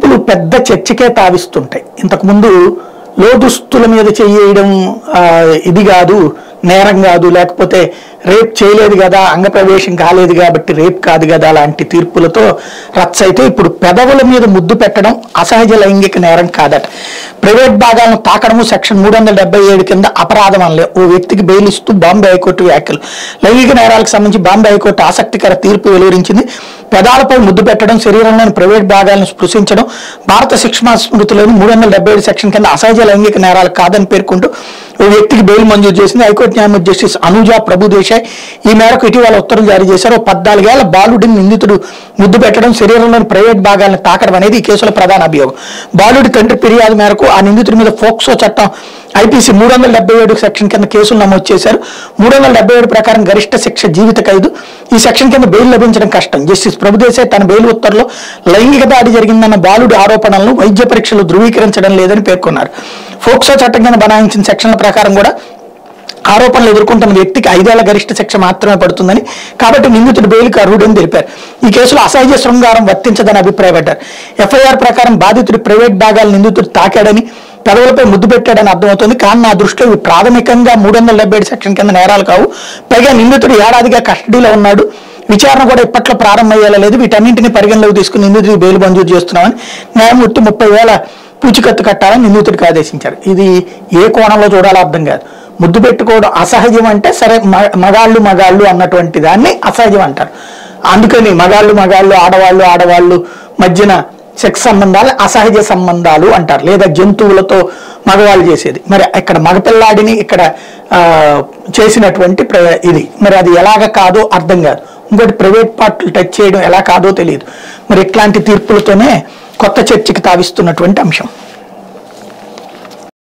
తీర్పులు పెద్ద చర్చకే తావిస్తుంటాయి ఇంతకుముందు లోదుస్తుల మీద చెయ్యడం ఆ, ఇది కాదు నేరం కాదు లేకపోతే రేప్ చేయలేదు కదా అంగప్రవేశం కాలేదు కాబట్టి రేప్ కాదు కదా లాంటి తీర్పులతో రచ్చ అయితే ఇప్పుడు పెదవుల మీద ముద్దు పెట్టడం అసహజ లైంగిక నేరం కాదట ప్రైవేట్ భాగాలను తాకడము సెక్షన్ మూడు వందల డెబ్బై ఏడు కింద అపరాధం అనలే ఓ వ్యక్తికి బెయిల్ ఇస్తూ బాంబే హైకోర్టు వ్యాఖ్యలు లైంగిక నేరాలకు సంబంధించి బాంబే హైకోర్టు ఆసక్తికర తీర్పు వెలువరించింది పెదాలపై ముద్దు పెట్టడం శరీరంలోని ప్రైవేట్ భాగాలను స్పృశించడం భారత శిక్షణ స్మృతిలోని మూడు వందల డెబ్బై ఏడు సెక్షన్ కింద అసహజ లైంగిక నేరాలు కాదని పేర్కొంటూ ఓ వ్యక్తికి బెయిల్ మంజూరు చేసింది హైకోర్టు న్యాయమూర్తి జస్టిస్ అనుజా ప్రభుదేశాయ్ ఈ మేరకు ఇటీవల ఉత్తర్వులు జారీ చేశారు ఓ పద్నాలుగేళ్ల బాలుడిని నిందితుడు ముద్దు పెట్టడం శరీరంలోని ప్రైవేట్ భాగాలను తాకడం అనేది ఈ కేసులో ప్రధాన అభియోగం బాలుడి తండ్రి ఫిర్యాదు మేరకు ఆ నిందితుడి మీద ఫోక్సో చట్టం ఐపీసీ మూడు వందల డెబ్బై ఏడు సెక్షన్ కింద కేసులు నమోదు చేశారు మూడు వందల డెబ్బై ఏడు ప్రకారం గరిష్ట శిక్ష జీవిత ఖైదు ఈ సెక్షన్ కింద బెయిల్ లభించడం కష్టం జస్టిస్ ప్రభుదేశాయ్ తన బెయిల్ ఉత్తర్వులో లైంగిక దాడి జరిగిందన్న బాలుడి ఆరోపణలను వైద్య పరీక్షలు ధృవీకరించడం లేదని పేర్కొన్నారు ఫోక్సో చట్టం కింద బనాయించిన సెక్షన్ల ప్రకారం కూడా ఆరోపణలు ఎదుర్కొంటున్న వ్యక్తికి ఐదేళ్ల గరిష్ట శిక్ష మాత్రమే పడుతుందని కాబట్టి నిందితుడు బెయిల్కి అర్హుడని తెలిపారు ఈ కేసులో అసహజ శృంగారం వర్తించదని అభిప్రాయపడ్డారు ఎఫ్ఐఆర్ ప్రకారం బాధితుడి ప్రైవేట్ భాగాలు నిందితుడు తాకాడని పెదవులపై ముద్దు పెట్టాడని అర్థమవుతుంది కానీ నా దృష్టిలో ఇవి ప్రాథమికంగా మూడు వందల డెబ్బై ఏడు సెక్షన్ కింద నేరాలు కావు పైగా నిందితుడు ఏడాదిగా కస్టడీలో ఉన్నాడు విచారణ కూడా ఇప్పట్లో ప్రారంభమయ్యేలా లేదు వీటన్నింటినీ పరిగణలోకి తీసుకుని నిందితుడికి బెయిల్ మంజూరు చేస్తున్నామని న్యాయమూర్తి ముప్పై వేల పూచికత్తు కట్టాలని నిందితుడికి ఆదేశించారు ఇది ఏ కోణంలో చూడాలో అర్థం కాదు ముద్దు పెట్టుకోవడం అసహజం అంటే సరే మ- మగాళ్ళు మగాళ్ళు అన్నటువంటి దాన్ని అసహజం అంటారు అందుకని మగాళ్ళు మగాళ్ళు ఆడవాళ్ళు ఆడవాళ్ళు మధ్యన సెక్స్ సంబంధాలు అసహజ సంబంధాలు అంటారు లేదా జంతువులతో మగవాళ్ళు చేసేది మరి ఇక్కడ మగపిల్లాడిని ఇక్కడ ఆ, చేసినటువంటి ప్ర- ఇది మరి అది ఎలాగ కాదో అర్థం కాదు ఇంకోటి ప్రైవేట్ పార్ట్లు టచ్ చేయడం ఎలా కాదో తెలియదు మరి ఇట్లాంటి తీర్పులతోనే కొత్త చర్చకి తావిస్తున్నటువంటి అంశం